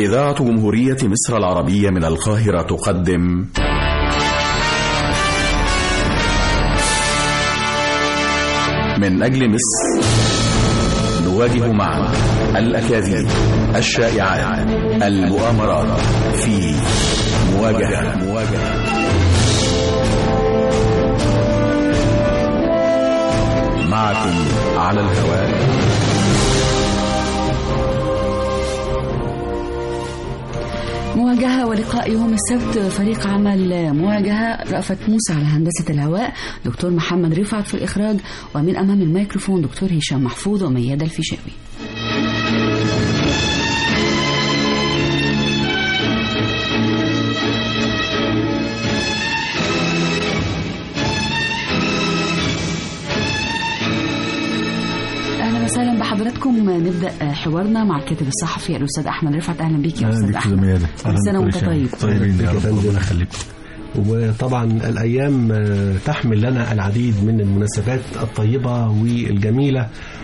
إذاعة جمهورية مصر العربية من القاهرة تقدم من أجل مصر نواجه معا الأكاذيب الشائعات المؤامرات في مواجهة مواجهة معكم على الهواء مواجهة ولقاء يوم السبت فريق عمل مواجهة رأفت موسى على هندسة الهواء دكتور محمد رفعت في الإخراج ومن أمام الميكروفون دكتور هشام محفوظ وميادة الفيشاوي اهلا وسهلا بحضراتكم نبدا حوارنا مع الكاتب الصحفي الاستاذ احمد رفعت اهلا بيك يا اهلا استاذ بك يا احمد ميادة كل سنه وانت طيب طيبين يا رب فندم. ربنا يخليكم وطبعا الأيام آه، تحمل لنا العديد من المناسبات الطيبة والجميلة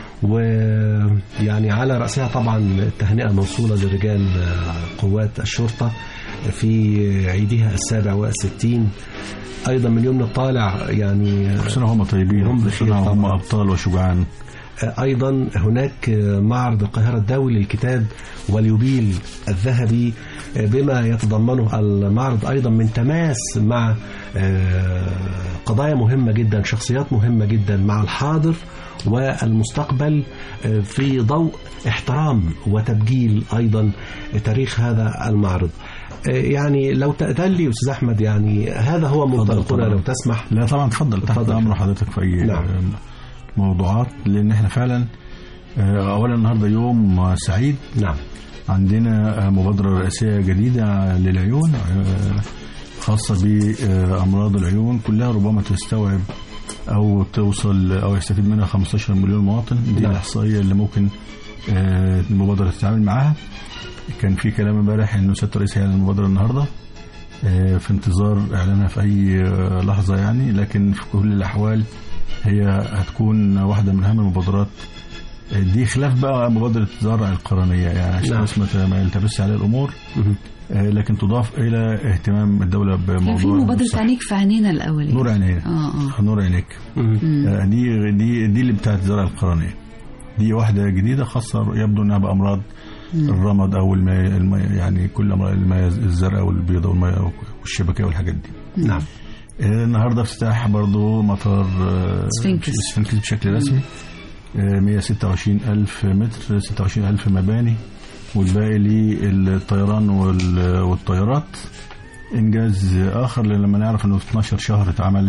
ويعني على رأسها طبعا التهنئة موصولة لرجال آه، قوات الشرطة في عيدها السابع والستين أيضا من يومنا الطالع يعني آه، كل سنة هم طيبين هم كل بخير سنة هم طبعاً. أبطال وشجعان أيضا هناك معرض القاهرة الدولي للكتاب واليوبيل الذهبي بما يتضمنه المعرض أيضا من تماس مع آه، قضايا مهمة جدا شخصيات مهمة جدا مع الحاضر والمستقبل آه، في ضوء احترام وتبجيل أيضا تاريخ هذا المعرض آه، يعني لو تأذن لي أستاذ أحمد يعني هذا هو منطلقنا طبعاً. لو تسمح لا طبعا تفضل تحت اتفضل. أمر حضرتك في أي نعم. موضوعات لأن احنا فعلا آه، أولا النهاردة يوم آه، سعيد نعم عندنا آه، مبادرة رئاسية جديدة للعيون آه، خاصة بأمراض العيون كلها ربما تستوعب أو توصل أو يستفيد منها 15 مليون مواطن دي نعم. الإحصائية اللي ممكن آه، المبادرة تتعامل معاها كان في كلام امبارح إنه سيادة الرئيس هيعلن المبادرة النهاردة آه، في انتظار إعلانها في أي آه، لحظة يعني لكن في كل الأحوال هي هتكون واحدة من أهم المبادرات آه، دي خلاف بقى مبادرة زرع القرنية يعني عشان نعم. بس ما ما يلتبسش عليها الأمور مهم. آه، لكن تضاف إلى اهتمام الدولة بموضوع كان في مبادره الصحة. عينيك في عينينا الاول نور عينينا اه اه نور عينيك مهم. آه، دي دي دي اللي بتاعت زرع القرنية دي واحدة جديدة خاصة يبدو انها بأمراض الرمد او المي المي يعني كل امراض المياه الزرقاء والبيضاء والمياه والشبكية والحاجات دي نعم آه، النهارده افتتاح برضو مطار آه، سفنكس. سفنكس بشكل رسمي آه، 126 ألف متر 26 ألف مباني والباقي للطيران وال- والطيارات إنجاز آخر لأن لما نعرف إنه في 12 شهر اتعمل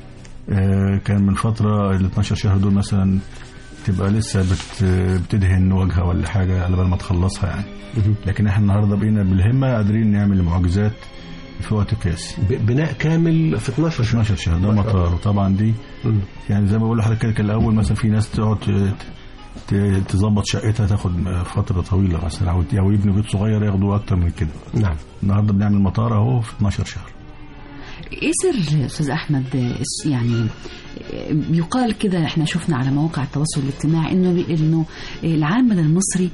آه، كان من فترة ال 12 شهر دول مثلا تبقى لسه بت بتدهن وجهها ولا حاجة على بال ما تخلصها يعني مهم. لكن احنا النهارده بقينا بالهمة قادرين نعمل معجزات في وقت قياسي ب- بناء كامل في 12 شهر 12 شهر ده ما شاء الله. مطار وطبعا دي مم. يعني زي ما بقول لحضرتك كده كان الاول مثلا في ناس تقعد ت- ت- تظبط شقتها تاخد فتره طويله مثلا او او يبنوا بيت صغير ياخدوا اكتر من كده نعم النهارده بنعمل مطار اهو في 12 شهر ايه سر استاذ احمد الس- يعني بيقال كده احنا شفنا على مواقع التواصل الاجتماعي انه انه العامل المصري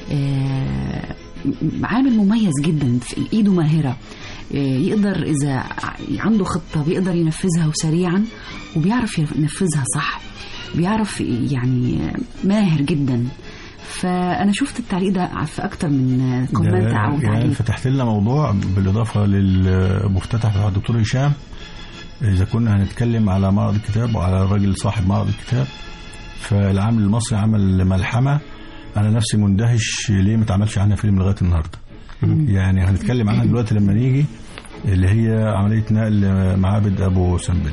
آه، عامل مميز جدا في ايده ماهره آه، يقدر اذا ع- عنده خطه بيقدر ينفذها وسريعا وبيعرف ينفذها صح بيعرف يعني ماهر جدا فانا شفت التعليق ده في اكتر من كومنت ده او يعني تعليق فتحت لنا موضوع بالاضافه للمفتتح بتاع الدكتور هشام اذا كنا هنتكلم على معرض الكتاب وعلى الراجل صاحب معرض الكتاب فالعامل المصري عمل ملحمه انا نفسي مندهش ليه ما اتعملش عنها فيلم لغايه النهارده يعني هنتكلم عنها دلوقتي لما نيجي اللي هي عمليه نقل معابد ابو سمبل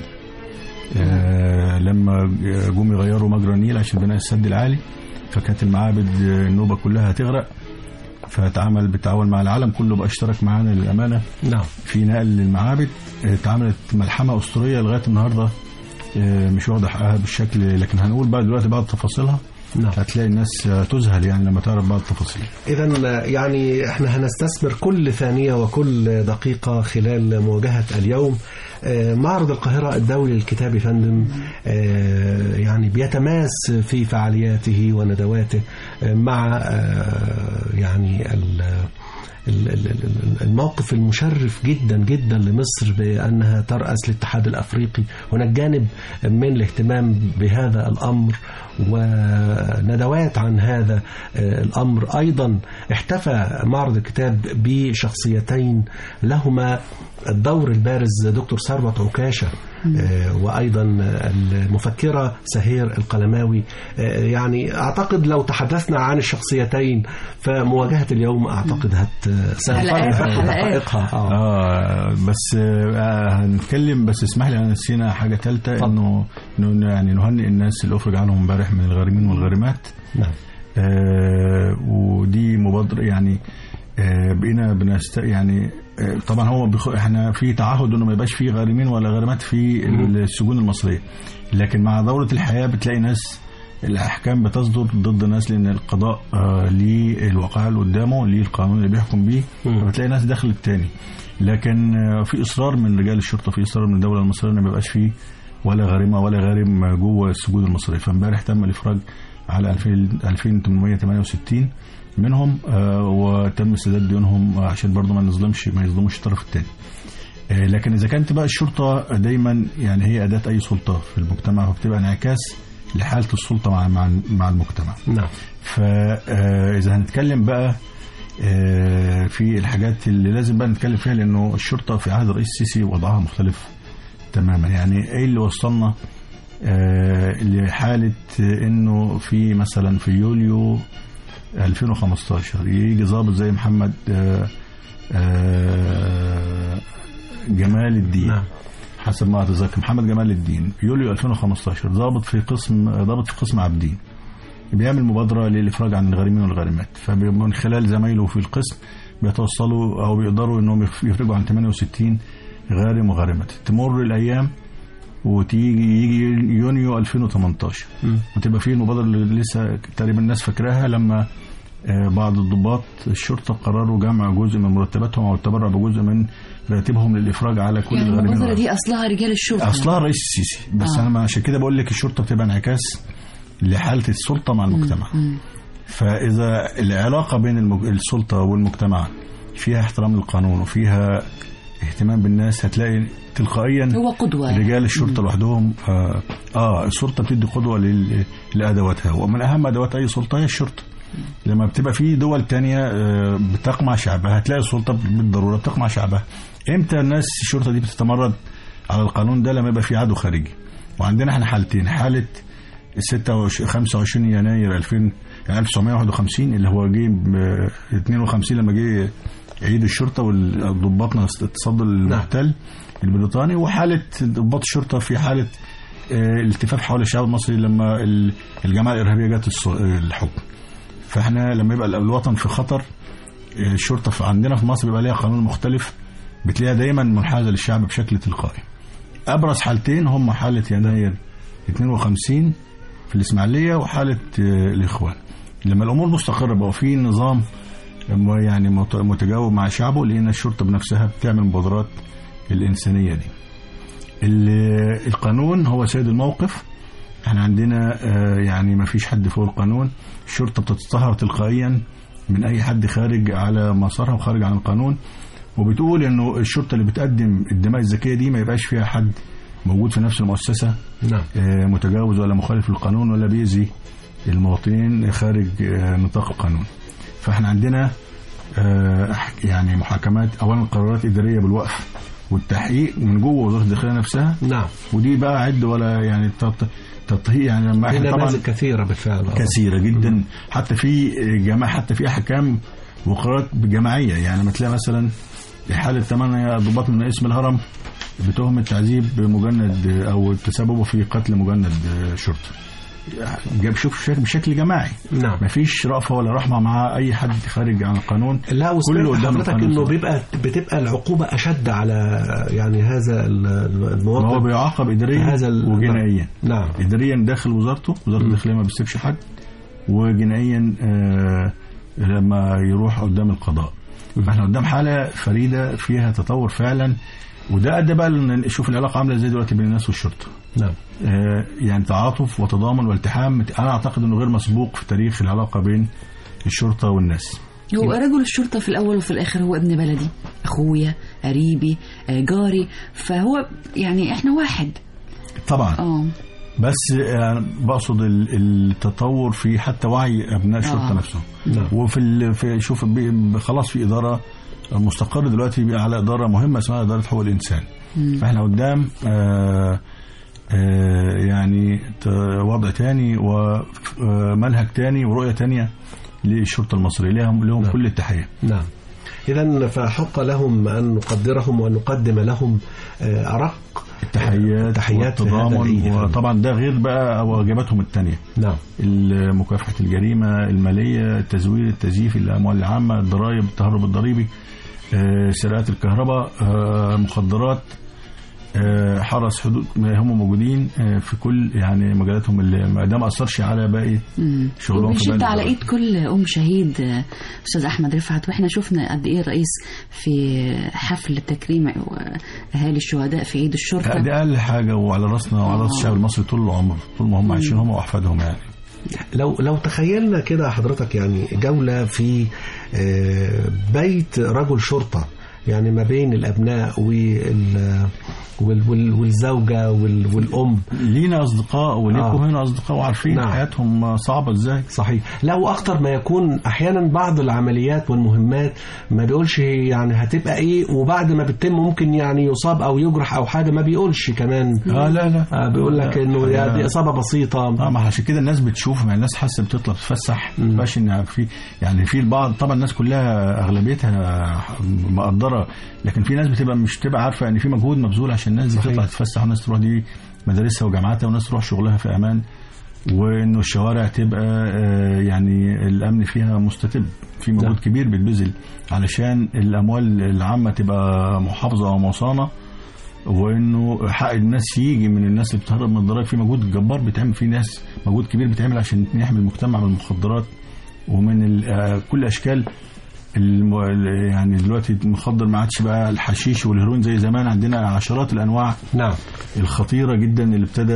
آه لما جم يغيروا مجرى النيل عشان بناء السد العالي فكانت المعابد آه، النوبه كلها هتغرق فاتعمل بالتعاون مع العالم كله بقى اشترك معانا للامانه نعم في نقل للمعابد آه، اتعملت ملحمه اسطوريه لغايه النهارده آه، مش واخده حقها بالشكل لكن هنقول بقى دلوقتي بعض تفاصيلها نعم هتلاقي الناس آه، تذهل يعني لما تعرف بعض التفاصيل إذا يعني احنا هنستثمر كل ثانية وكل دقيقة خلال مواجهة اليوم آه، معرض القاهرة الدولي للكتاب يا فندم آه، يعني بيتماس في فعالياته وندواته آه، مع آه، يعني ال- ال- ال- ال- الموقف المشرف جدا جدا لمصر بأنها ترأس الاتحاد الأفريقي هناك جانب من الاهتمام بهذا الأمر وندوات عن هذا آه، الأمر أيضا احتفى معرض الكتاب بشخصيتين لهما الدور البارز دكتور ثروت عكاشة آه، وأيضا المفكرة سهير القلماوي آه، يعني أعتقد لو تحدثنا عن الشخصيتين فمواجهة اليوم أعتقد هت حلقات سنفرد وحلقات. دقائقها آه. اه بس آه هنتكلم بس اسمح لي انا نسينا حاجه ثالثه اتفضل. انه انه يعني نهنئ الناس اللي افرج عنهم امبارح من الغارمين والغارمات نعم آه ودي مبادره يعني آه بقينا بنست يعني آه طبعا هو بخ... احنا في تعهد انه ما يبقاش في غارمين ولا غارمات في السجون المصريه لكن مع دوره الحياه بتلاقي ناس الاحكام بتصدر ضد ناس لان القضاء آه ليه الوقائع اللي قدامه ليه القانون اللي بيحكم بيه مم. فبتلاقي ناس دخلت تاني لكن آه، في اصرار من رجال الشرطه في اصرار من الدوله المصريه ان ما يبقاش فيه ولا غارمه ولا غارم جوه السجون المصريه فامبارح تم الافراج على 2000 2868 منهم آه، وتم سداد ديونهم عشان برضه ما نظلمش ما يظلموش الطرف الثاني لكن اذا كانت بقى الشرطه دايما يعني هي اداه اي سلطه في المجتمع فبتبقى انعكاس لحاله السلطه مع مع مع المجتمع نعم فاذا هنتكلم بقى آه، في الحاجات اللي لازم بقى نتكلم فيها لانه الشرطه في عهد الرئيس السيسي وضعها مختلف تماما يعني ايه اللي وصلنا آه، لحاله انه في مثلا في يوليو 2015 يجي ضابط زي محمد آه، آه، جمال الدين نعم حسب ما اتذكر محمد جمال الدين يوليو 2015 ضابط في قسم ضابط في قسم عابدين بيعمل مبادره للافراج عن الغارمين والغارمات فمن خلال زمايله في القسم بيتوصلوا او بيقدروا انهم يف- يفرجوا عن 68 غارم وغارمات تمر الايام وتيجي يجي يونيو 2018 مم. وتبقى في المبادره اللي لسه تقريبا الناس فاكراها لما آه، بعض الضباط الشرطه قرروا جمع جزء من مرتباتهم او التبرع بجزء من راتبهم للافراج على كل يعني الغارمين المبادرة والغارمات. دي أصلها رجال الشرطة اصلها الرئيس السيسي بس آه. انا ما- عشان كده بقول لك الشرطه بتبقى انعكاس لحاله السلطه مع المجتمع مم. فاذا العلاقه بين المج... السلطه والمجتمع فيها احترام للقانون وفيها اهتمام بالناس هتلاقي تلقائيا هو قدوة رجال الشرطه لوحدهم آه, اه الشرطه بتدي قدوه لل... لادواتها ومن اهم ادوات اي سلطه هي الشرطه لما بتبقى في دول تانية آه، بتقمع شعبها هتلاقي السلطه بالضروره بتقمع شعبها امتى الناس الشرطه دي بتتمرد على القانون ده لما يبقى في عدو خارجي وعندنا احنا حالتين حاله 26 25 يناير 2000 يعني 1951 اللي هو جه ب 52 لما جه عيد الشرطه والضباط اتصدوا المحتل البريطاني وحاله ضباط الشرطه في حاله آه، الالتفاف حول الشعب المصري لما ال- الجماعه الارهابيه جت الس- الحكم فاحنا لما يبقى الوطن في خطر آه، الشرطه في عندنا في مصر بيبقى ليها قانون مختلف بتلاقيها دايما منحازه للشعب بشكل تلقائي ابرز حالتين هم حاله يناير 52 في الاسماعيليه وحاله آه، الاخوان لما الامور مستقره بقى في نظام م- يعني مت- متجاوب مع شعبه لان الشرطه بنفسها بتعمل مبادرات الانسانيه دي ال- القانون هو سيد الموقف احنا عندنا آه، يعني ما فيش حد فوق القانون الشرطه بتتطهر تلقائيا من اي حد خارج على مسارها وخارج عن القانون وبتقول انه الشرطه اللي بتقدم الدماء الذكيه دي ما يبقاش فيها حد موجود في نفس المؤسسه نعم آه، متجاوز ولا مخالف للقانون ولا بيأذي المواطنين خارج آه، نطاق القانون فاحنا عندنا آه، أح- يعني محاكمات اولا قرارات اداريه بالوقف والتحقيق من جوه وزاره الداخليه نفسها نعم ودي بقى عد ولا يعني تط- تطهيق يعني لما في احنا طبعا نماذج كثيرة بالفعل آه. كثيره جدا حتى في جماعه حتى في احكام وقرارات جماعيه يعني لما تلاقي مثلا حاله ثمانية ضباط من اسم الهرم بتهمة تعذيب مجند او تسببه في قتل مجند شرطه جاب شوف شكل- بشكل جماعي نعم مفيش رأفة ولا رحمة مع أي حد خارج عن القانون لا كله وسمعت قدام حضرتك القانون انه طبعا. بيبقى بتبقى العقوبة اشد على يعني هذا ال- هو المواطن بيعاقب إداريا هذا ال- وجنائيا نعم إداريا داخل وزارته وزارة م. الداخلية ما بيسيبش حد وجنائيا آه لما يروح قدام القضاء فاحنا قدام حالة فريدة فيها تطور فعلا وده أدى بقى لأن نشوف العلاقة عاملة ازاي دلوقتي بين الناس والشرطة نعم آه، يعني تعاطف وتضامن والتحام انا اعتقد انه غير مسبوق في تاريخ العلاقه بين الشرطه والناس هو رجل الشرطة في الأول وفي الآخر هو ابن بلدي أخويا قريبي آه، جاري فهو يعني إحنا واحد طبعا اه بس يعني بقصد ال- التطور في حتى وعي ابناء الشرطه آه. نفسهم نعم. وفي ال- في شوف بي- خلاص في اداره مستقر دلوقتي بقى على اداره مهمه اسمها اداره حقوق الانسان فاحنا قدام آه آه يعني ت- وضع تاني ومنهج تاني ورؤيه تانيه للشرطه المصريه لهم لهم نعم. كل التحيه نعم إذا فحق لهم أن نقدرهم وأن نقدم لهم آه، أرق التحيات تحيات لهذا والتضامن العيد. وطبعا ده غير بقى واجباتهم التانيه نعم مكافحة الجريمة المالية التزوير التزييف الأموال العامة الضرائب التهرب الضريبي آه، سرقات الكهرباء آه، مخدرات آه، حرس حدود ما هم موجودين آه، في كل يعني مجالاتهم اللي ما ده ما أثرش على باقي مم. شغلهم في وبيشد بلد على البلد. ايد كل ام شهيد آه، استاذ احمد رفعت واحنا شفنا قد ايه الرئيس في حفل تكريم اهالي الشهداء في عيد الشرطه دي أقل حاجة وعلى راسنا وعلى راس الشعب المصري طول العمر طول ما هم عايشين هم وأحفادهم يعني لو لو تخيلنا كده حضرتك يعني جولة في آه، بيت رجل شرطة يعني ما بين الأبناء وال وال- وال- والزوجة وال- والأم لينا أصدقاء وليكم آه. هنا أصدقاء وعارفين نعم. حياتهم صعبة إزاي صحيح لا واخطر ما يكون احيانا بعض العمليات والمهمات ما بيقولش يعني هتبقى ايه وبعد ما بتتم ممكن يعني يصاب او يجرح او حاجه ما بيقولش كمان آه لا لا آه بيقول لك لا. انه يا آه. دي اصابه بسيطه اه ما عشان كده الناس بتشوف ما الناس حاسه بتطلع تتفسح ما تبقاش ان في يعني في البعض طبعا الناس كلها اغلبيتها مقدره لكن في ناس بتبقى مش تبقى عارفه ان في مجهود مبذول عشان الناس دي صحيح. تطلع تتفسح والناس تروح دي مدارسها وجامعاتها والناس تروح شغلها في امان وانه الشوارع تبقى آه، يعني الامن فيها مستتب في نعم. مجهود كبير بيتبذل علشان الاموال العامه تبقى محافظه ومصانه وانه حق الناس يجي من الناس اللي بتهرب من الضرائب في مجهود جبار بيتعمل في ناس مجهود كبير بيتعمل عشان نحمي المجتمع من المخدرات ومن ال- آه، كل اشكال الم... ال- يعني دلوقتي المخدر ما عادش بقى الحشيش والهيروين زي زمان عندنا عشرات الانواع نعم الخطيره جدا اللي ابتدى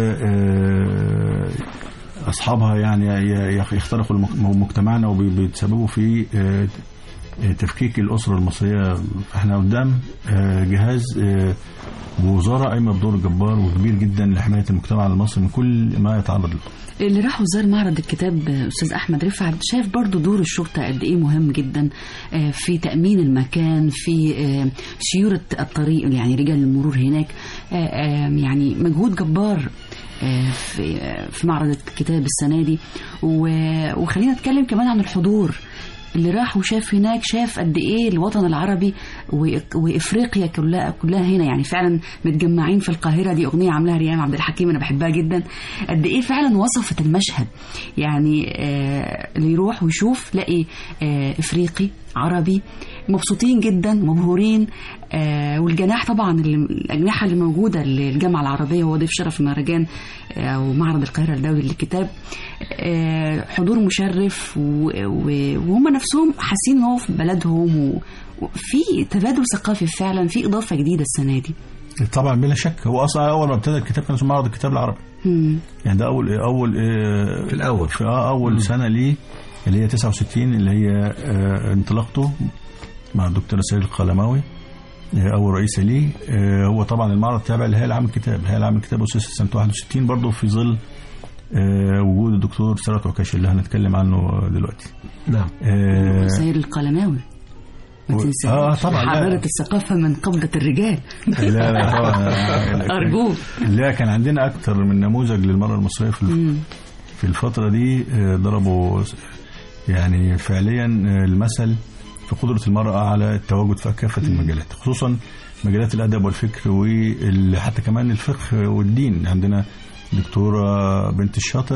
آه، اصحابها يعني ي- ي- يخترقوا المك- مجتمعنا وبيتسببوا في آه، تفكيك الاسره المصريه احنا قدام آه، جهاز آه، ووزاره قايمه بدور جبار وكبير جدا لحمايه المجتمع المصري من كل ما يتعرض له اللي راح وزار معرض الكتاب آه، استاذ احمد رفعت شاف برضو دور الشرطه قد ايه مهم جدا آه، في تامين المكان في آه، سيوره الطريق يعني رجال المرور هناك آه، آه، يعني مجهود جبار آه، في آه، في معرض الكتاب السنه دي و- وخلينا نتكلم كمان عن الحضور اللي راح وشاف هناك شاف قد ايه الوطن العربي وإك- وافريقيا كلها كلها هنا يعني فعلا متجمعين في القاهره دي اغنيه عاملاها ريان عبد الحكيم انا بحبها جدا قد ايه فعلا وصفت المشهد يعني آه اللي يروح ويشوف لاقي آه افريقي عربي مبسوطين جدا مبهورين آه والجناح طبعا اللي الاجنحه اللي موجوده للجامعه العربيه وهو ضيف شرف المهرجان آه، او معرض القاهره الدولي للكتاب آه، حضور مشرف و- و- وهم نفسهم حاسين ان هو في بلدهم و- وفي تبادل ثقافي فعلا في اضافه جديده السنه دي طبعا بلا شك هو اصلا اول ما ابتدى الكتاب كان اسمه معرض الكتاب العربي مم. يعني ده اول اول آه، في الأول. في آه اول سنه ليه اللي هي 69 اللي هي آه، انطلاقته مع الدكتور سيد القلماوي آه، اول رئيس ليه آه، هو طبعا المعرض تابع لهيئه العام الكتاب هيئه العام الكتاب اسست سنه 61 برضه في ظل آه، وجود الدكتور سيرات عكاش اللي هنتكلم عنه دلوقتي نعم آه، سير القلماوي ما و- تنساش آه، طبعا، لا. حضاره الثقافه من قبضه الرجال لا لا طبعا ارجوك لا كان عندنا اكتر من نموذج للمراه المصريه في الف- مم. في الفترة دي آه، ضربوا يعني فعليا آه، المثل في قدرة المرأة على التواجد في كافة المجالات خصوصا مجالات الأدب والفكر وحتى كمان الفقه والدين عندنا دكتورة بنت الشاطئ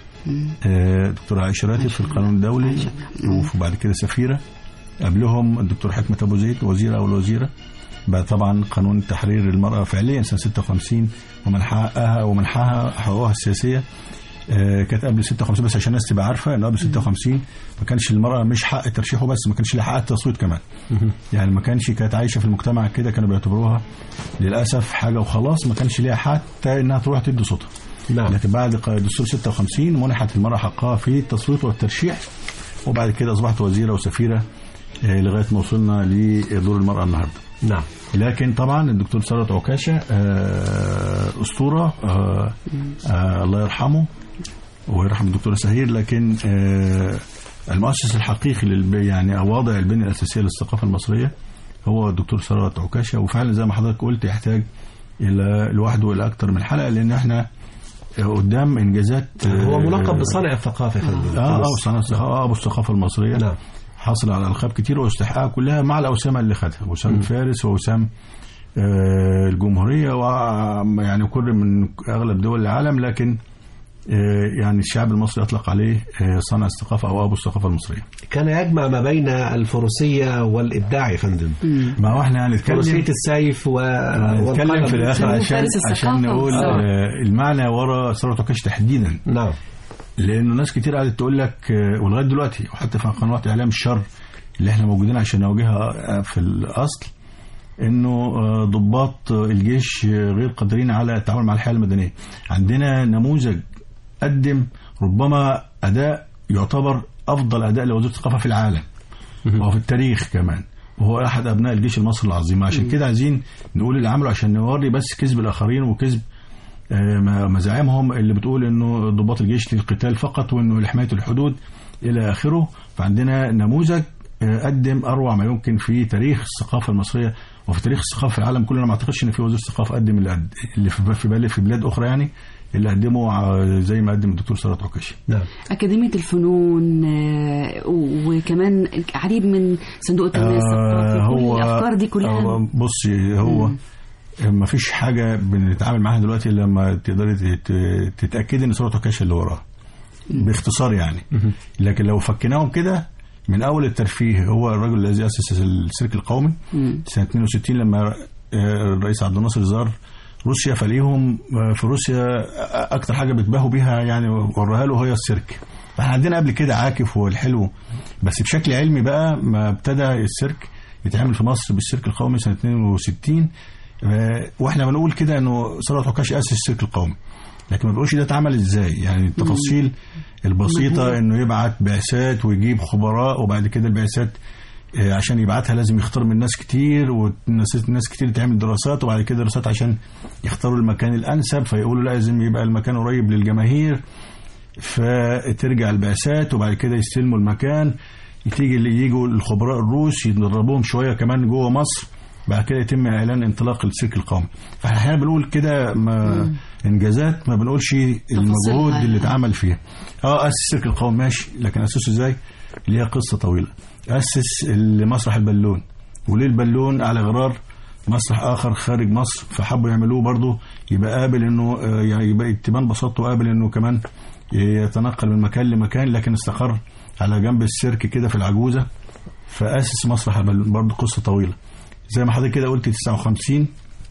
آه، دكتورة عائشة راتب في القانون الدولي وبعد كده سفيرة قبلهم الدكتور حكمة أبو زيد وزيرة أو الوزيرة بعد طبعا قانون تحرير المرأة فعليا سنة 56 ومن حقها ومن حقها حقوقها السياسية آه، كانت قبل 56 بس عشان الناس تبقى عارفه ان قبل 56 ما كانش المراه مش حق ترشيحه بس ما كانش لها حق التصويت كمان يعني ما كانش كانت عايشه في المجتمع كده كانوا بيعتبروها للاسف حاجه وخلاص ما كانش ليها حتى انها تروح تدي صوتها نعم لكن بعد ق- دستور 56 منحت المرأة حقها في التصويت والترشيح وبعد كده أصبحت وزيرة وسفيرة آه، لغايه ما وصلنا لدور المراه النهارده نعم لكن طبعا الدكتور ثروت عكاشه آه، اسطوره آه، آه، الله يرحمه ويرحم الدكتوره سهير لكن آه، المؤسس الحقيقي للب... يعني او واضع البنيه الاساسيه للثقافه المصريه هو الدكتور ثروت عكاشه وفعلا زي ما حضرتك قلت يحتاج الى لوحده الى اكثر من حلقه لان احنا قدام انجازات هو آه، ملقب بصانع الثقافه يا فندم اه اه صنع الثقافه اه ابو الثقافه المصريه نعم حصل على القاب كتير واستحقاقها كلها مع الاوسام اللي خدها وسام فارس ووسام آه الجمهوريه ويعني كل من اغلب دول العالم لكن آه يعني الشعب المصري اطلق عليه آه صانع الثقافه او ابو الثقافه المصريه كان يجمع ما بين الفروسيه والابداع يا فندم ما هو احنا فروسيه هنتكلم السيف و... هنتكلم والقلم. في الاخر هو عشان فارس الثقافة عشان نقول والثورة. آه المعنى ورا ثروت عكاش تحديدا نعم لانه ناس كتير قعدت تقول لك آه، ولغايه دلوقتي وحتى في قنوات اعلام الشر اللي احنا موجودين عشان نواجهها آه، في الاصل انه آه، ضباط آه، الجيش آه، غير قادرين على التعامل مع الحياه المدنيه عندنا نموذج قدم ربما اداء يعتبر افضل اداء لوزير الثقافه في العالم وفي التاريخ كمان وهو احد ابناء الجيش المصري العظيم عشان كده عايزين نقول اللي عمله عشان نوري بس كذب الاخرين وكذب آه، م- مزاعمهم اللي بتقول انه ضباط الجيش للقتال فقط وانه لحمايه الحدود الى اخره فعندنا نموذج آه، قدم اروع ما يمكن في تاريخ الثقافه المصريه وفي تاريخ الثقافه في العالم كله انا ما اعتقدش ان في وزير ثقافه قدم اللي قد اللي في في بلاد في بلاد اخرى يعني اللي قدمه ع- زي ما قدم الدكتور ثروت عكاشي نعم أكاديمية الفنون آه، وكمان العديد من صندوق التنمية الثقافي آه، كل هو الأفكار دي كلها هو بصي هو ما فيش حاجه بنتعامل معاها دلوقتي إلا لما تقدري تت- تتاكدي ان صوره عكاشه اللي وراها باختصار يعني لكن لو فكناهم كده من اول الترفيه هو الرجل الذي اسس السيرك القومي مم. سنه 62 لما آه، الرئيس عبد الناصر زار روسيا فليهم آه، في روسيا آه، اكتر حاجه بتباهوا بيها يعني وراها له هي السيرك احنا عندنا قبل كده عاكف والحلو بس بشكل علمي بقى ما ابتدى السيرك يتعمل في مصر بالسيرك القومي سنه 62 آه، واحنا بنقول كده انه ثروت عكاش اسس السيرك القومي لكن ما بنقولش ده اتعمل ازاي يعني التفاصيل البسيطه انه يبعت بعثات ويجيب خبراء وبعد كده البعثات آه، عشان يبعتها لازم يختار من ناس كتير والناس ناس كتير تعمل دراسات وبعد كده دراسات عشان يختاروا المكان الانسب فيقولوا لازم يبقى المكان قريب للجماهير فترجع البعثات وبعد كده يستلموا المكان تيجي اللي يجوا الخبراء الروس يدربوهم شويه كمان جوه مصر بعد كده يتم اعلان انطلاق السيرك القومي فاحنا احيانا بنقول كده ما انجازات ما بنقولش المجهود اللي اتعمل فيها اه اسس السيرك القومي ماشي لكن اسسه ازاي ليها قصه طويله اسس مسرح البالون وليه البالون على غرار مسرح اخر خارج مصر فحبوا يعملوه برضه يبقى قابل انه آه، يعني يبقى تبان بساطته قابل انه كمان يتنقل من مكان لمكان لكن استقر على جنب السيرك كده في العجوزه فاسس مسرح البالون برضه قصه طويله زي ما حضرتك كده قلت 59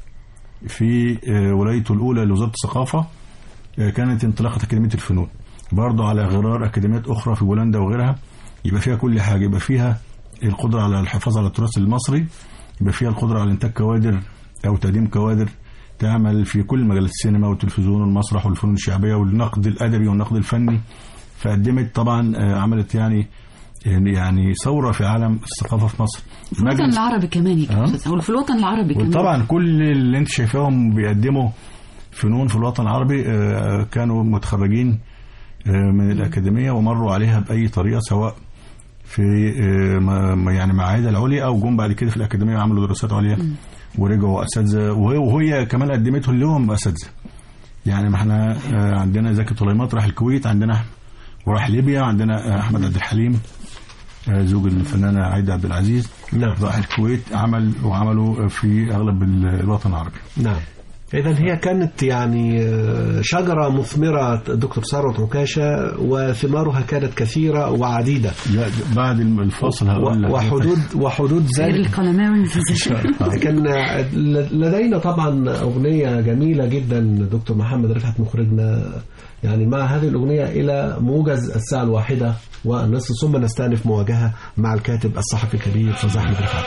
في آه، ولايته الاولى لوزاره الثقافه آه، كانت انطلاقه اكاديميه الفنون برضه على غرار اكاديميات اخرى في بولندا وغيرها يبقى فيها كل حاجه يبقى فيها القدره على الحفاظ على التراث المصري يبقى فيها القدره على انتاج كوادر او تقديم كوادر تعمل في كل مجالات السينما والتلفزيون والمسرح والفنون الشعبيه والنقد الادبي والنقد الفني فقدمت طبعا آه، عملت يعني يعني ثوره في عالم الثقافه في مصر في الوطن مجلس- العربي كمان يا آه. أستاذ. أو في الوطن العربي كمان وطبعا كل اللي انت شايفاهم بيقدموا فنون في الوطن العربي آه، كانوا متخرجين آه، من الأكاديمية ومروا عليها بأي طريقة سواء في آه، ما- ما- يعني معاهد العليا أو جم بعد كده في الأكاديمية وعملوا دراسات عليا ورجعوا أساتذة وهي, وهي كمان قدمته لهم أساتذة يعني ما احنا آه، عندنا زكي طليمات راح الكويت عندنا وراح ليبيا عندنا آه، أحمد عبد الحليم آه، زوج الفنانة عايدة عبد العزيز نعم راح الكويت عمل وعملوا في اغلب ال- الوطن العربي نعم إذا هي كانت يعني آه، شجرة مثمرة دكتور ثروت عكاشة وثمارها كانت كثيرة وعديدة لا بعد الفاصل هقول لك وحدود وحدود غير ذلك القلماوي كان لدينا طبعا أغنية جميلة جدا دكتور محمد رفعت مخرجنا يعني مع هذه الأغنية إلى موجز الساعة الواحدة والنصف ثم نستأنف مواجهة مع الكاتب الصحفي الكبير أستاذ أحمد رفعت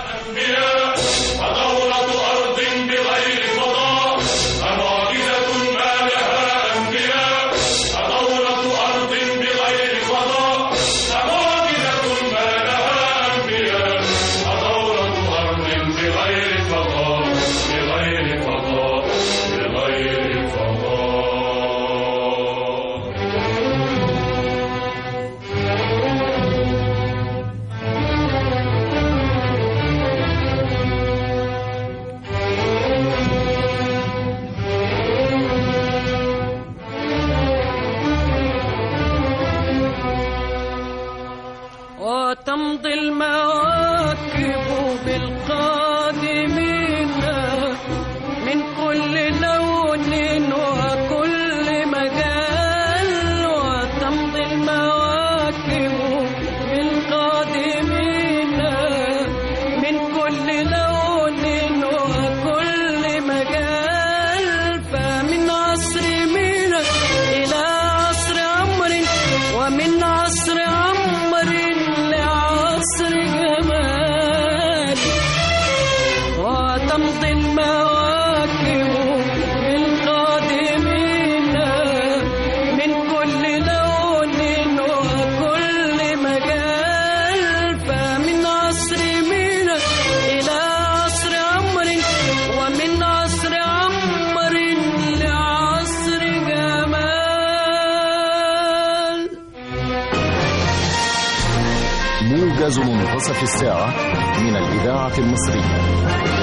ودورة أرض بغير فضاء معجزة ما لها أنبياء ودورة أرض بغير فضاء معجزة ما لها أنبياء لون وكل مجال فمن عصر ميرا إلى عصر عمر ومن عصر عمر لعصر جمال وتمضي المواكب بالقادمين من كل لون وكل مجال فمن عصر ميرا إلى عصر عمر ومن عصر عمر لعصر جمال موجز منتصف الساعة من الإذاعة المصرية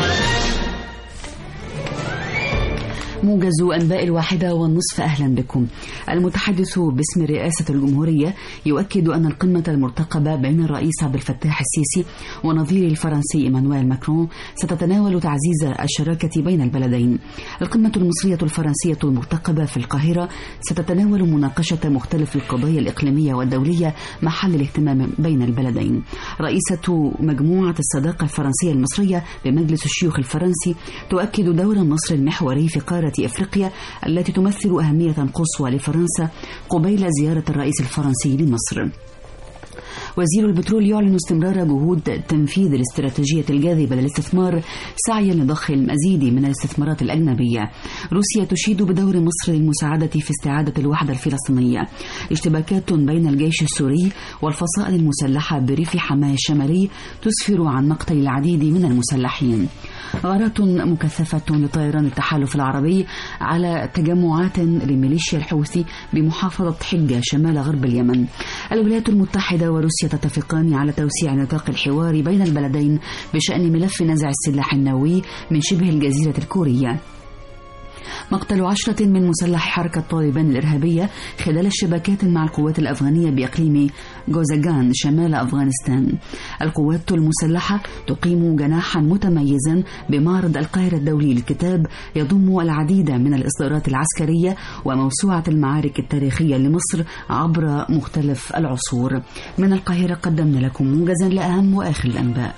موجز أنباء الواحدة والنصف أهلا بكم المتحدث باسم رئاسة الجمهورية يؤكد أن القمة المرتقبة بين الرئيس عبد الفتاح السيسي ونظيره الفرنسي إيمانويل ماكرون ستتناول تعزيز الشراكة بين البلدين القمة المصرية الفرنسية المرتقبة في القاهرة ستتناول مناقشة مختلف القضايا الإقليمية والدولية محل الاهتمام بين البلدين رئيسة مجموعة الصداقة الفرنسية المصرية بمجلس الشيوخ الفرنسي تؤكد دور مصر المحوري في قارة أفريقيا التي تمثل أهمية قصوى لفرنسا قبيل زيارة الرئيس الفرنسي لمصر وزير البترول يعلن استمرار جهود تنفيذ الاستراتيجية الجاذبة للاستثمار سعيا لضخ المزيد من الاستثمارات الأجنبية روسيا تشيد بدور مصر للمساعدة في استعادة الوحدة الفلسطينية اشتباكات بين الجيش السوري والفصائل المسلحة بريف حماة الشمالي تسفر عن مقتل العديد من المسلحين غارات مكثفة لطيران التحالف العربي على تجمعات لميليشيا الحوثي بمحافظة حجة شمال غرب اليمن الولايات المتحدة وروسيا تتفقان على توسيع نطاق الحوار بين البلدين بشأن ملف نزع السلاح النووي من شبه الجزيرة الكورية مقتل عشرة من مسلح حركة طالبان الإرهابية خلال الشبكات مع القوات الأفغانية بإقليم جوزاغان شمال أفغانستان القوات المسلحة تقيم جناحا متميزا بمعرض القاهرة الدولي للكتاب يضم العديد من الإصدارات العسكرية وموسوعة المعارك التاريخية لمصر عبر مختلف العصور من القاهرة قدمنا لكم موجزا لأهم وآخر الأنباء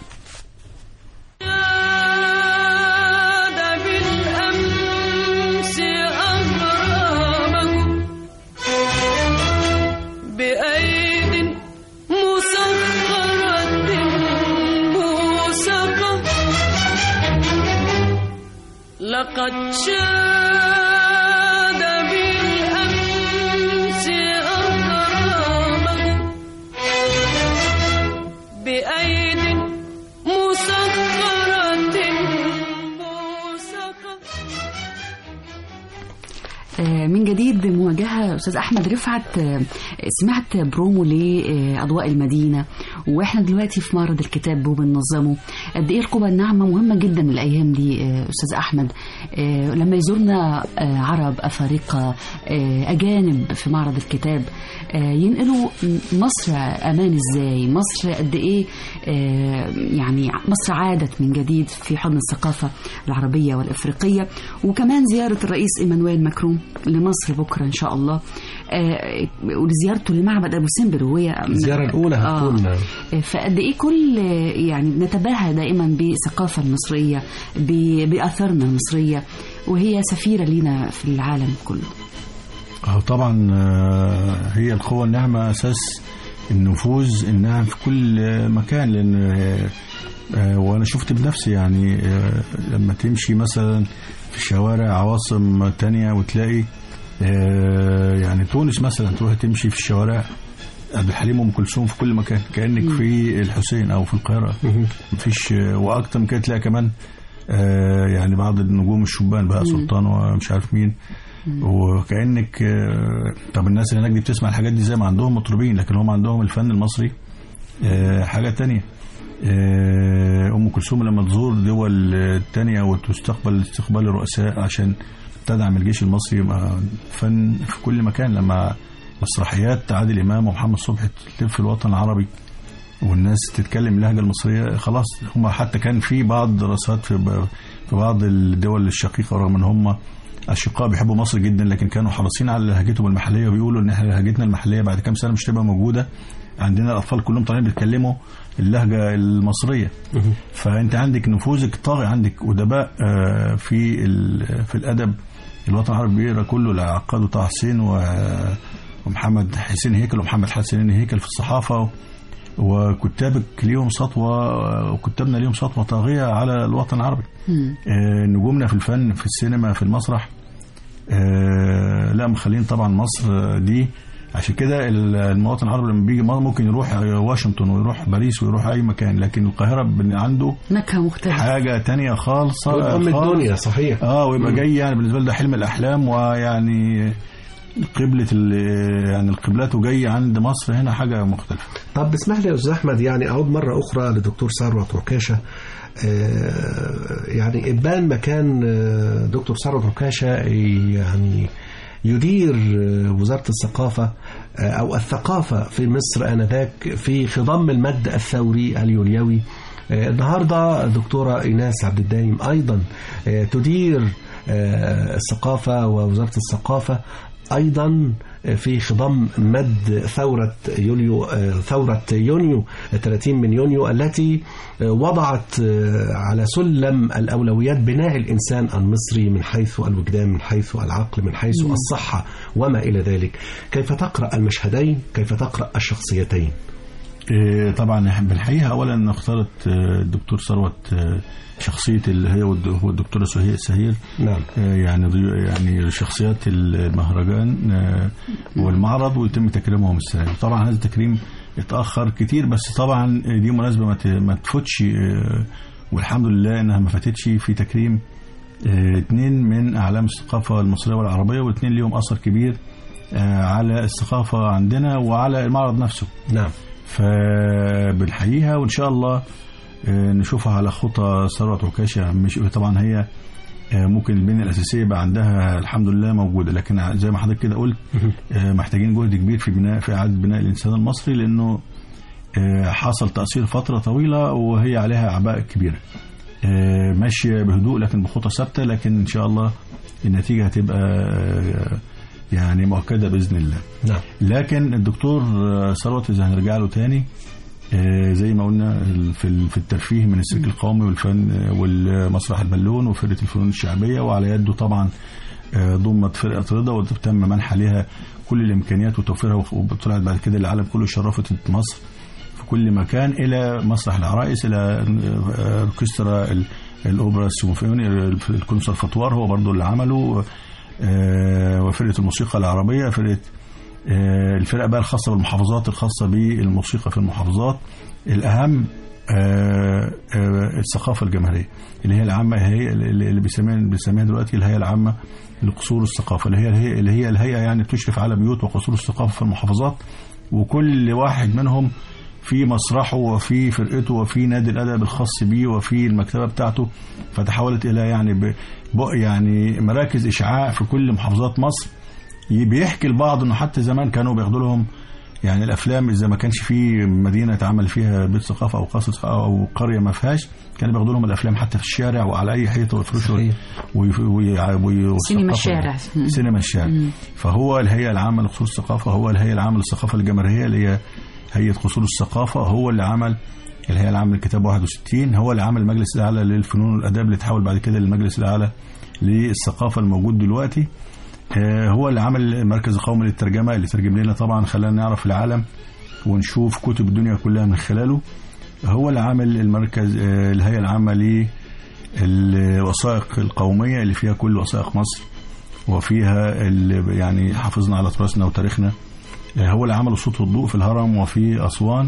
عاد بالأمس أغرامه بأيد مسخرة موسقة لقد شاد بالأمس أغرامه بأيد مسخرة موسقة آه، من جديد مواجهة أستاذ أحمد رفعت آه، سمعت برومو لأضواء المدينة وإحنا دلوقتي في معرض الكتاب وبننظمه قد إيه القوة الناعمة مهمة جدا الأيام دي آه، أستاذ أحمد آه، لما يزورنا آه، عرب أفارقة آه، أجانب في معرض الكتاب آه، ينقلوا مصر أمان إزاي مصر قد إيه آه، يعني مصر عادت من جديد في حضن الثقافة العربية والإفريقية وكمان زيارة الرئيس إيمانويل ماكرون لمصر بكرة إن شاء الله آه، ولزيارته لمعبد أبو سمبل وهي الزيارة الأولى هتكون آه. فقد ايه كل يعني نتباهى دائما بالثقافه المصريه ب- باثارنا المصريه وهي سفيره لينا في العالم كله اه طبعا آه، هي القوة الناعمة أساس النفوذ الناعم في كل آه، مكان لأن آه، آه، وأنا شفت بنفسي يعني آه، لما تمشي مثلا في شوارع عواصم تانية وتلاقي آه، يعني تونس مثلا تروح تمشي في الشوارع عبد الحليم وام كلثوم في كل مكان كانك في الحسين او في القاهره مفيش واكتر من كده تلاقي كمان آه، يعني بعض النجوم الشبان بقى سلطان ومش عارف مين وكانك آه، طب الناس اللي هناك دي بتسمع الحاجات دي زي ما عندهم مطربين لكن هم عندهم الفن المصري آه، حاجه تانية آه، ام كلثوم لما تزور دول آه، تانية وتستقبل استقبال الرؤساء عشان تدعم الجيش المصري يبقى فن في كل مكان لما مسرحيات عادل امام ومحمد صبحي تلف الوطن العربي والناس تتكلم اللهجه المصريه خلاص هم حتى كان في بعض دراسات في ب- في بعض الدول الشقيقه رغم ان هم اشقاء بيحبوا مصر جدا لكن كانوا حريصين على لهجتهم المحليه وبيقولوا ان احنا لهجتنا المحليه بعد كام سنه مش تبقى موجوده عندنا الاطفال كلهم طالعين بيتكلموا اللهجه المصريه فانت عندك نفوذك طاغي عندك ادباء آه، في ال- في الادب الوطن العربي بيقرا كله لعقاد طه حسين و- ومحمد حسين هيكل ومحمد حسين هيكل في الصحافه وكتابك ليهم سطوه وكتابنا ليهم سطوه طاغيه على الوطن العربي مم. آه، نجومنا في الفن في السينما في المسرح آه، لا مخلين طبعا مصر آه، دي عشان كده ال- المواطن العربي لما بيجي مصر ممكن يروح آه، واشنطن ويروح باريس ويروح اي مكان لكن القاهره بن- عنده نكهة مختلفة حاجه تانية خالص ام الدنيا صحيح اه ويبقى جاي يعني بالنسبه له ده حلم الاحلام ويعني قبلة ال- يعني القبلات وجاي عند مصر هنا حاجة مختلفة طب اسمح لي يا استاذ احمد يعني اعود مره اخرى لدكتور ثروت ركاشه آه، يعني ابان مكان آه، دكتور ثروت ركاشه يعني يدير آه، وزاره الثقافه آه، او الثقافه في مصر انذاك في خضم المد الثوري اليوليوي آه، النهارده دكتوره ايناس عبد الدايم ايضا آه، تدير آه، الثقافه ووزاره الثقافه ايضا في خضم مد ثورة يوليو ثورة يونيو 30 من يونيو التي وضعت على سلم الأولويات بناء الإنسان المصري من حيث الوجدان من حيث العقل من حيث الصحة وما إلى ذلك كيف تقرأ المشهدين كيف تقرأ الشخصيتين إيه، طبعا إحنا بالحقيقة أولا اختارت آه، الدكتور ثروت آه، شخصية اللي هي والد- هو الدكتورة سهير سهير نعم آه، يعني ضي- يعني شخصيات المهرجان آه، والمعرض ويتم تكريمهم السنة دي طبعا هذا التكريم اتأخر كتير بس طبعا دي مناسبة ما ت- ما تفوتش آه، والحمد لله انها ما فاتتش في تكريم آه، اتنين من اعلام الثقافة المصرية والعربية واثنين ليهم اثر كبير آه، على الثقافة عندنا وعلى المعرض نفسه نعم فبنحييها وان شاء الله آه، نشوفها على خطى ثروت عكاشة مش طبعا هي آه، ممكن البنية الأساسية يبقى عندها الحمد لله موجودة لكن زي ما حضرتك كده قلت آه، محتاجين جهد كبير في بناء في إعادة بناء الإنسان المصري لأنه آه، حصل تأثير فترة طويلة وهي عليها أعباء كبيرة آه، ماشية بهدوء لكن بخطى ثابتة لكن إن شاء الله النتيجة هتبقى آه، يعني مؤكدة بإذن الله نعم لكن الدكتور آه، ثروت اذا هنرجع له تاني آه، زي ما قلنا ال- في ال- في الترفيه من السلك القومي والفن آه، والمسرح البالون وفرقه الفنون الشعبيه وعلى يده طبعا آه، ضمت فرقه رضا وتم منح عليها كل الامكانيات وتوفيرها وطلعت بعد كده العالم كله شرفت مصر في كل مكان الى مسرح العرائس الى آه، اوركسترا ال- الاوبرا السيمفوني الكونسرفاتوار هو برضو اللي عمله آه، وفرقه الموسيقى العربيه فرقه آه، الفرقه بقى الخاصه بالمحافظات الخاصه بالموسيقى في المحافظات الاهم آه، آه، الثقافه الجماهيريه اللي هي العامه هي اللي اللي بيسميها بيسميها دلوقتي الهيئه العامه لقصور الثقافه اللي هي اللي هي اللي هي الهيئه يعني بتشرف على بيوت وقصور الثقافه في المحافظات وكل واحد منهم في مسرحه وفي فرقته وفي نادي الادب الخاص بيه وفي المكتبه بتاعته فتحولت الى يعني ب- ب- يعني مراكز اشعاع في كل محافظات مصر بيحكي البعض انه حتى زمان كانوا بياخدوا لهم يعني الافلام اذا ما كانش في مدينه اتعمل فيها بيت ثقافه او قصر ثقافة او قريه ما فيهاش كانوا بياخدوا لهم الافلام حتى في الشارع وعلى اي حيطه ويفرشوا صحيح. وي- وي- وي- سينما والثقافة- الشارع. مم. سينما الشارع مم. فهو الهيئه العامه لقصور الثقافه هو الهيئه العامه للثقافه الجماهيريه اللي هي هيئه قصور الثقافه هو اللي عمل الهيئه العامه للكتاب 61 هو اللي عمل المجلس الاعلى للفنون والاداب اللي تحول بعد كده للمجلس الاعلى للثقافه الموجود دلوقتي آه، هو اللي عمل المركز القومي للترجمه اللي ترجم لنا طبعا خلانا نعرف العالم ونشوف كتب الدنيا كلها من خلاله هو اللي عامل المركز آه، الهيئه العامه للوثائق القوميه اللي فيها كل وثائق مصر وفيها اللي يعني حافظنا على تراثنا وتاريخنا آه، هو اللي عمل الصوت والضوء في الهرم وفي اسوان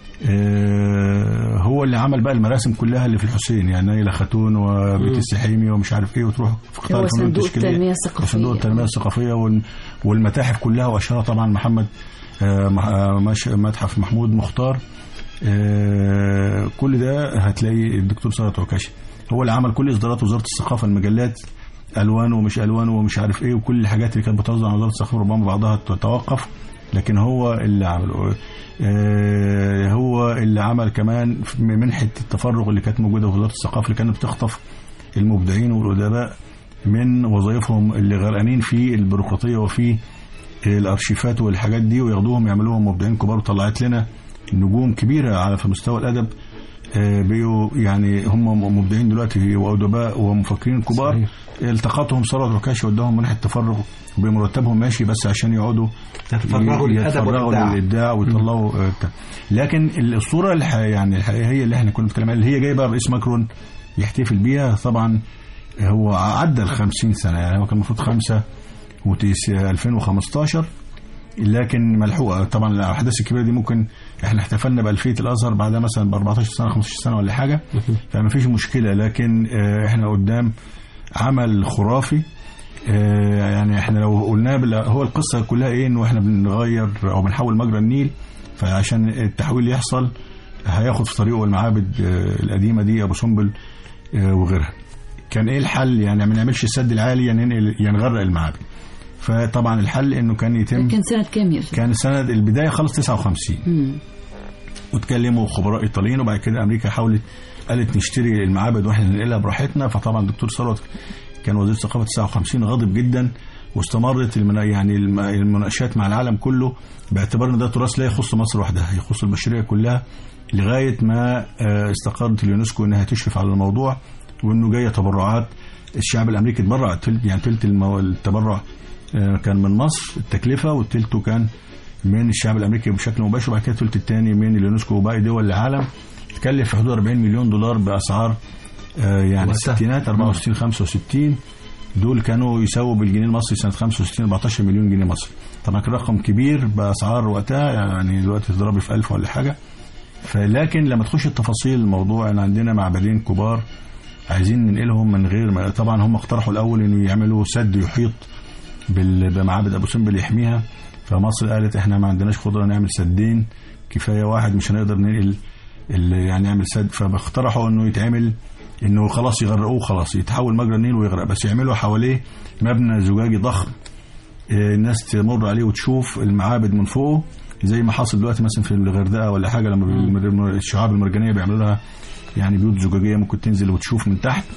آه، هو اللي عمل بقى المراسم كلها اللي في الحسين يعني نيلة خاتون وبيت السحيمي ومش عارف ايه وتروح في قطاع هو الفنون صندوق التشكيلية التنمية الثقافية. صندوق التنمية الثقافية وال- والمتاحف كلها واشهرها طبعا محمد آه، مح- آه، مش- متحف محمود مختار آه، كل ده هتلاقي الدكتور ثروت عكاشي هو اللي عمل كل اصدارات وزاره الثقافه المجلات الوان ومش الوان ومش عارف ايه وكل الحاجات اللي كانت بتصدر عن وزاره الثقافه ربما بعضها تتوقف لكن هو اللي عمله آه، هو اللي عمل كمان في منحه التفرغ اللي كانت موجوده في وزاره الثقافه اللي كانت بتخطف المبدعين والادباء من وظائفهم اللي غرقانين في البيروقراطيه وفي الارشيفات والحاجات دي وياخدوهم يعملوهم مبدعين كبار وطلعت لنا نجوم كبيره على في مستوى الادب آه، بقوا يعني هم مبدعين دلوقتي وادباء ومفكرين كبار صحيح. التقطهم ثروت ركاشي وداهم منح التفرغ بمرتبهم ماشي بس عشان يقعدوا يتفرغوا للأدب يتفرغوا والإبداع. للابداع ويطلعوا آه، بتاع. لكن الصوره الح... يعني الحقيقيه اللي احنا كنا بنتكلم عليها اللي هي جايبه الرئيس ماكرون يحتفل بيها طبعا هو عدى ال 50 سنه يعني هو كان المفروض 5 وتيس 2015 لكن ملحوقه طبعا الاحداث الكبيره دي ممكن احنا احتفلنا بالفيه الازهر بعدها مثلا ب 14 سنه 15 سنه ولا حاجه فما فيش مشكله لكن آه، احنا قدام عمل خرافي آه، يعني احنا لو قلناه بال- هو القصه كلها ايه انه احنا بنغير او بنحول مجرى النيل فعشان التحويل يحصل هياخد في طريقه المعابد آه، القديمه دي ابو سمبل آه، وغيرها كان ايه الحل يعني ما نعملش السد العالي يعني ننقل يعني نغرق المعابد فطبعا الحل انه كان يتم كان سنة كام يا أستاذ؟ كان سنه البدايه خلص 59 مم. واتكلموا خبراء ايطاليين وبعد كده امريكا حاولت قالت نشتري المعابد واحنا ننقلها براحتنا فطبعا الدكتور ثروت كان وزير الثقافه 59 غاضب جدا واستمرت المنا يعني الم- المناقشات مع العالم كله باعتبار ان ده تراث لا يخص مصر وحدها يخص البشريه كلها لغايه ما آه، استقرت اليونسكو انها تشرف على الموضوع وانه جايه تبرعات الشعب الامريكي اتبرع تلت يعني تلت المو- التبرع آه، كان من مصر التكلفه والتلته كان من الشعب الامريكي بشكل مباشر وبعد كده الثلث الثاني من اليونسكو وباقي دول العالم تكلف في حدود 40 مليون دولار باسعار آه، يعني وقتها. الستينات 64 65 دول كانوا يساووا بالجنيه المصري سنه 65 14 مليون جنيه مصري طبعا كان رقم كبير باسعار وقتها يعني دلوقتي تضرب في 1000 ولا حاجه فلكن لما تخش التفاصيل الموضوع ان عندنا معبدين كبار عايزين ننقلهم من غير ما طبعا هم اقترحوا الاول انه يعملوا سد يحيط بال- بمعابد ابو سمبل يحميها فمصر قالت احنا ما عندناش قدره نعمل سدين كفايه واحد مش هنقدر ننقل ال- يعني نعمل سد فاقترحوا انه يتعمل انه خلاص يغرقوه خلاص يتحول مجرى النيل ويغرق بس يعملوا حواليه مبنى زجاجي ضخم آه، الناس تمر عليه وتشوف المعابد من فوقه زي ما حاصل دلوقتي مثلا في الغردقه ولا حاجه لما بي- الشعاب المرجانيه بيعملوا لها يعني بيوت زجاجيه ممكن تنزل وتشوف من تحت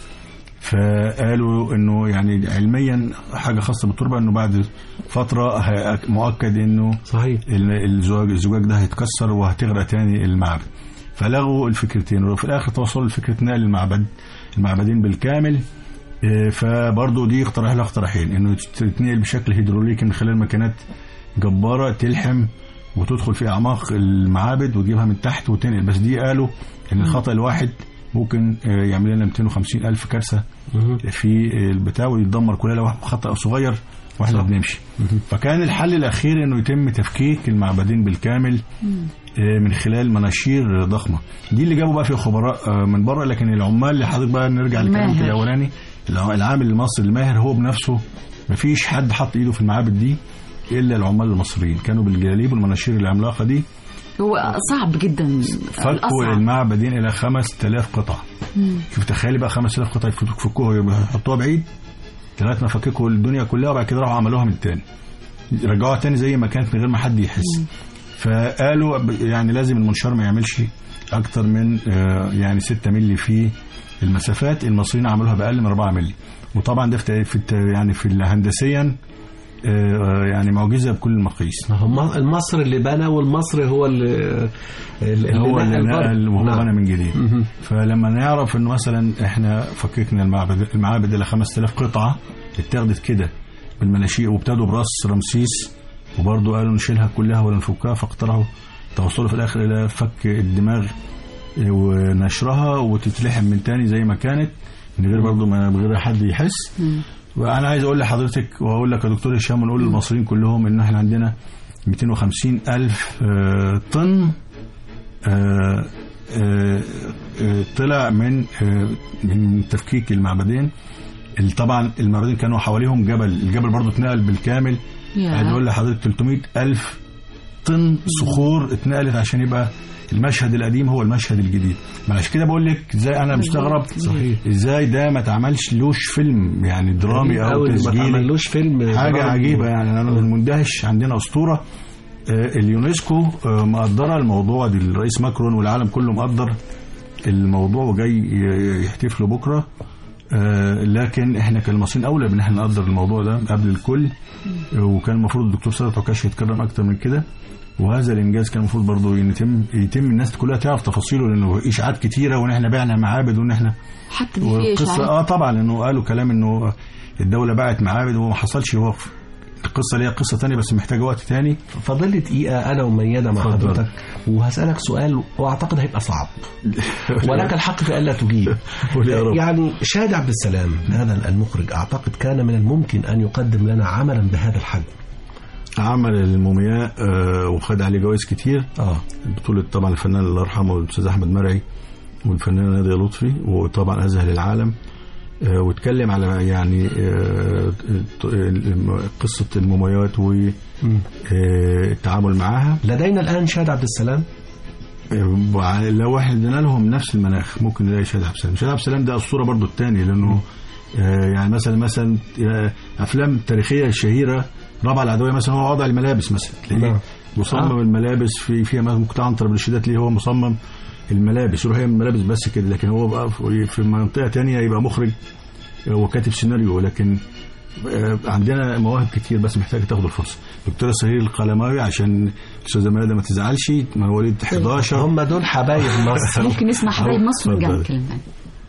فقالوا انه يعني علميا حاجه خاصه بالتربه انه بعد فتره ه- مؤكد انه صحيح ال- الزجاج الزجاج ده هيتكسر وهتغرق تاني المعبد فلغوا الفكرتين وفي الاخر توصلوا لفكره نقل المعبد المعبدين بالكامل آه، فبرضه دي اقتراح لها اقتراحين انه تتنقل بشكل هيدروليكي من خلال ماكينات جباره تلحم وتدخل في اعماق المعابد وتجيبها من تحت وتنقل بس دي قالوا ان الخطا الواحد ممكن آه، يعمل لنا 250 الف كارثه في البتاع ويتدمر كلها لو خطا صغير واحنا صح. بنمشي فكان الحل الاخير انه يتم تفكيك المعبدين بالكامل آه، من خلال مناشير ضخمه دي اللي جابوا بقى فيها خبراء آه، من بره لكن العمال اللي حضرتك بقى نرجع لكلامك الماهر. الاولاني الع- العامل المصري الماهر هو بنفسه مفيش حد حط ايده في المعابد دي الا العمال المصريين كانوا بالجلاليب والمناشير العملاقه دي هو صعب جدا فكوا الأصعب. المعبدين الى 5000 قطعه شوف تخيلي بقى 5000 قطعه يفكوا- يفكوها يحطوها بعيد لغايه ما فككوا الدنيا كلها وبعد كده راحوا عملوها من تاني رجعوها تاني زي ما كانت من غير ما حد يحس فقالوا ب- يعني لازم المنشار ما يعملش اكتر من آه، يعني 6 مللي في المسافات المصريين عملوها باقل من 4 مللي وطبعا ده في في الت- يعني في هندسيا آه، يعني معجزه بكل المقاييس هم المصري اللي بنى والمصري هو اللي اللي هو اللي نقل برضه. نقل وهو نعم. بنى من جديد مهم. فلما نعرف انه مثلا احنا فككنا المعبد المعابد الى 5000 قطعه اتاخدت كده بالمناشير وابتدوا براس رمسيس وبرضه قالوا نشيلها كلها ولا نفكها فاقترحوا توصلوا في الاخر الى فك الدماغ ونشرها وتتلحم من تاني زي ما كانت من غير برضه ما من غير حد يحس وانا عايز اقول لحضرتك واقول لك يا دكتور هشام ونقول للمصريين كلهم ان احنا عندنا 250 الف آه، طن آه، آه، آه، طلع من آه، من تفكيك المعبدين ال- طبعا المعبدين كانوا حواليهم جبل الجبل برضو اتنقل بالكامل يا. عايز اقول لحضرتك 300 الف طن صخور اتنقلت عشان يبقى المشهد القديم هو المشهد الجديد ما عشان كده بقول لك ازاي انا مستغرب صحيح. ازاي ده ما اتعملش لوش فيلم يعني درامي او أوي ما تسجيلي تعملوش فيلم حاجة درامي. عجيبة يعني أنا مندهش عندنا أسطورة آه، اليونسكو آه، مقدرة الموضوع دي الرئيس ماكرون والعالم كله مقدر الموضوع وجاي ي- يحتفلوا بكرة آه، لكن احنا كالمصريين اولى بان احنا نقدر الموضوع ده قبل الكل آه، وكان المفروض الدكتور سيد عكاش يتكرم اكتر من كده وهذا الانجاز كان المفروض برضه يتم يتم الناس كلها تعرف تفاصيله لانه اشاعات كتيره وان احنا بعنا معابد وان احنا حتى دي في والقصه اشاعات اه طبعا انه قالوا كلام انه الدوله باعت معابد وما حصلش هو في- القصه ليها قصه تانية بس محتاجه وقت تاني فاضل لي دقيقة أنا وميادة مع اتفضل. حضرتك وهسألك سؤال وأعتقد هيبقى صعب ولك الحق في ألا تجيب قول يا رب. يعني شادي عبد السلام هذا المخرج أعتقد كان من الممكن أن يقدم لنا عملا بهذا الحجم عمل المومياء آه، وخد عليه جوائز كتير آه بطولة طبعا الفنان الله يرحمه الأستاذ أحمد مرعي والفنانة نادية لطفي وطبعا أذهل العالم آه، واتكلم على يعني آه، ت- الم- قصة المومياوات والتعامل معاها لدينا الآن شادي عبد السلام آه، وع- لو احنا ادينا لهم نفس المناخ ممكن نلاقي شهد عبد السلام شهد عبد السلام ده الصورة برضو الثاني لأنه آه، يعني مثلا مثلا آه، أفلام تاريخية شهيرة رابعة العدوية مثلا هو وضع الملابس مثلا تلاقيه نعم. مصمم آه. الملابس في فيها مثلا ممكن عنتر بن الشداد ليه هو مصمم الملابس يروح يعمل الملابس بس كده لكن هو بقى في- في منطقة تانية يبقى مخرج آه، وكاتب سيناريو لكن آه، عندنا مواهب كتير بس محتاجة تاخد الفرصة دكتورة سهير القلماوي عشان الأستاذة ميادة ما تزعلش مواليد 11 هم دول حبايب مصر ممكن نسمع حبايب مصر ونرجع اتفضل. نتكلم تاني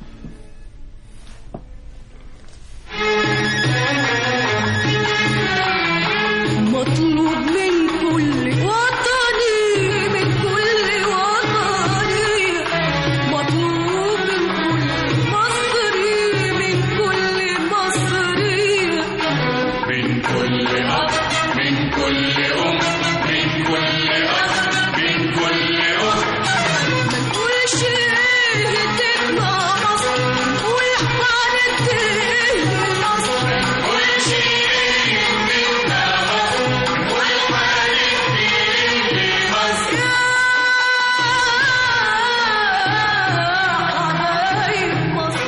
مطلوب من كل وطني من كل وطني مطلوب من كل مصري من كل مصري من كل أب من كل أم من كل أخ من كل أخت من كل شيء تبقى مصر والحارة مصر كل شيء منا والحالي في مصر حبايب مصر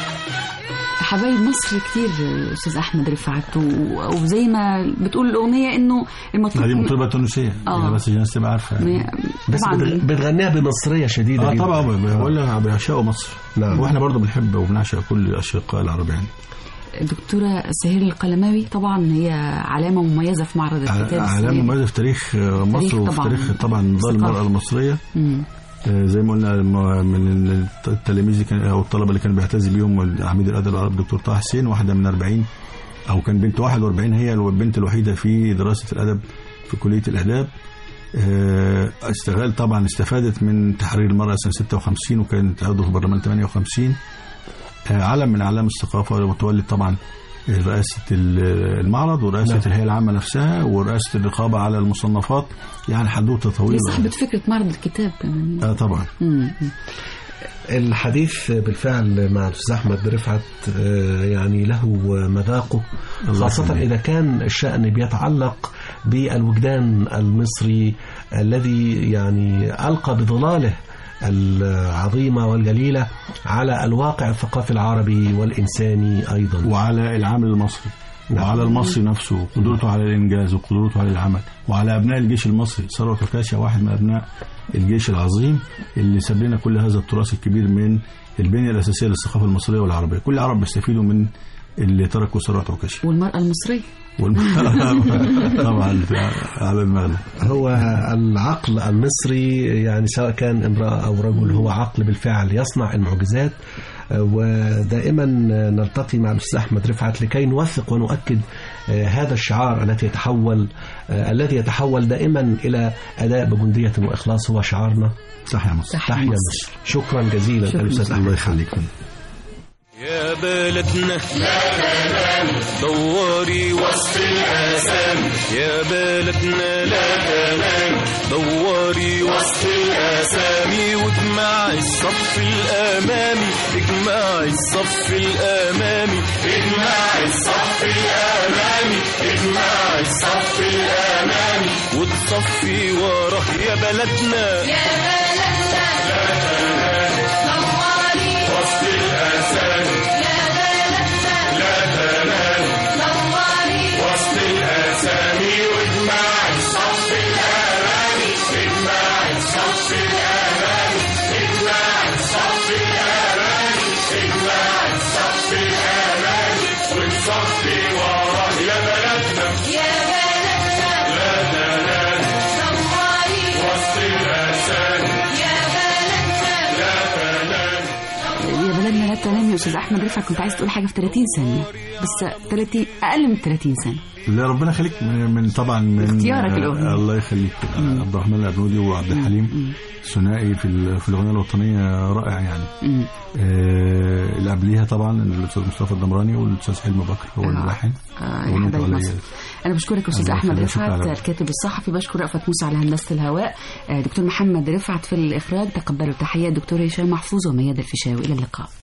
حبايب مصر كتير استاذ احمد رفعت و- وزي ما بتقول الاغنيه انه المطلوب هذه مطربة تونسية آه. يعني بس الناس تبقى عارفة يعني. بس طبعا بتغ- بتغنيها بمصرية شديدة اه جدا. طبعا بقول لك بيعشقوا مصر نعم. واحنا برضه بنحب وبنعشق كل الاشقاء العرب يعني الدكتوره سهير القلماوي طبعا هي علامه مميزه في معرض الكتاب علامة السنة دي. مميزة في تاريخ آه، مصر وفي طبعاً. تاريخ طبعا نضال ثقافة. المرأة المصرية مم. آه، زي ما قلنا الم- من التلاميذ اللي كان او الطلبة اللي كان بيعتز بيهم عميد الادب العربي دكتور طه حسين واحدة من 40 او كان بنت 41 هي البنت الوحيدة في دراسة الادب في كلية الاداب آه، استغل طبعا استفادت من تحرير المرأة سنة 56 وكانت عضو في برلمان 58 آه، علم من اعلام الثقافة وتولد طبعا رئاسة ال- المعرض ورئاسة نعم. الهيئة العامة نفسها ورئاسة الرقابة على المصنفات يعني حدوتة هي طويلة صاحبه فكره معرض الكتاب كمان آه طبعا مم. الحديث بالفعل مع الأستاذ أحمد رفعت آه، يعني له مذاقه الله خاصة يخليك. إذا كان الشأن بيتعلق بالوجدان المصري الذي يعني ألقى بظلاله العظيمة والجليلة على الواقع الثقافي العربي والإنساني أيضا وعلى العامل المصري وعلى المصري نفسه وقدرته على الإنجاز وقدرته على العمل وعلى أبناء الجيش المصري ثروت وكاشة واحد من أبناء الجيش العظيم اللي ساب لنا كل هذا التراث الكبير من البنية الأساسية للثقافة المصرية والعربية كل العرب بيستفيدوا من اللي تركوا ثروت وكاشة والمراه المصريه والم- طبعا على دماغنا هو العقل المصري يعني سواء كان امرأة أو رجل هو عقل بالفعل يصنع المعجزات ودائما نلتقي مع الأستاذ أحمد رفعت لكي نوثق ونؤكد هذا الشعار الذي يتحول الذي يتحول دائما إلى أداء بجندية وإخلاص هو شعارنا صح يا مصر تحيا تحيا مصر. مصر شكرا جزيلا شكراً. الأستاذ الله أحمد يخليك يا بلدنا دوري وسط الآثام يا بلدنا لا تنام دوري وسط الآثام واجمعي الصف الأمامي اجمعي الصف الأمامي اجمعي الصف الأمامي اجمعي الصف الأمامي وتصفي وراه يا بلدنا يا وسط الآثام وسط الأسامي واجمع الصف الأمامي اجمع الصف الأمامي اجمع الصف الأمامي اجمع الصف سلام يا استاذ احمد رفعت كنت عايز تقول حاجه في 30 ثانيه بس 30 اقل من 30 ثانيه لا ربنا يخليك من من- طبعا من اختيارك آه، الأغنية. الله يخليك عبد الرحمن الأبنودي وعبد الحليم ثنائي في ال- في الاغنيه الوطنيه رائع يعني مم. آه اللي قبليها طبعا الاستاذ مصطفى الدمراني والاستاذ حلمي بكر هو آه. الملحن آه، يا أغنية حبايب عليا. مصر. انا بشكرك استاذ الله احمد يخليك. شكرا رفعت على الكاتب الصحفي بشكر رأفت موسى على هندسه الهواء آه، دكتور محمد رفعت في الاخراج تقبلوا تحيات دكتور هشام محفوظ ومياد الفيشاوي الى اللقاء